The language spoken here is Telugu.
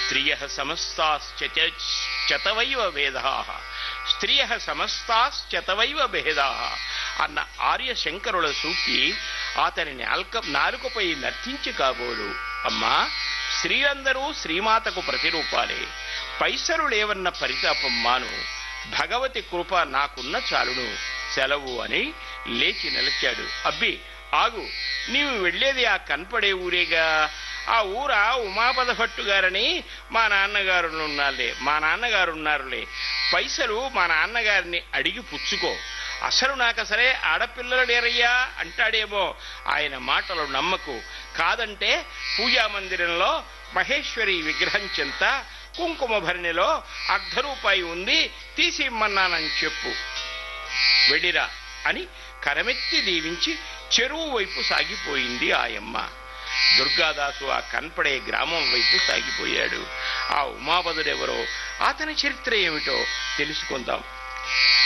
స్త్రియ సమస్తాశ్చతవైవ భేదా స్త్రియ సమస్తాశ్చతవైవ భేదా అన్న ఆర్య శంకరుల సూక్తి అతని నాల్క నాలుకపై నర్తించి కాబోలు అమ్మా స్త్రీలందరూ శ్రీమాతకు ప్రతిరూపాలే పైసరులేవన్న పరితాపం మాను భగవతి కృప నాకున్న చాలును సెలవు అని లేచి నిలిచాడు అబ్బి ఆగు నీవు వెళ్ళేది ఆ కనపడే ఊరేగా ఆ ఊర ఉమాపద భట్టు గారని మా నాన్నగారు ఉన్నారులే మా నాన్నగారు ఉన్నారులే పైసలు మా నాన్నగారిని అడిగి పుచ్చుకో అసలు నాకసలే ఆడపిల్లలు లేరయ్యా అంటాడేమో ఆయన మాటలు నమ్మకు కాదంటే పూజా మందిరంలో మహేశ్వరి విగ్రహం చెంత కుంకుమ భరణిలో అర్ధ రూపాయి ఉంది తీసి ఇమ్మన్నానని చెప్పు వెళ్ళిరా అని కరమెత్తి దీవించి చెరువు వైపు సాగిపోయింది ఆయమ్మ దుర్గాదాసు ఆ కనపడే గ్రామం వైపు సాగిపోయాడు ఆ ఉమాపదుడెవరో అతని చరిత్ర ఏమిటో తెలుసుకుందాం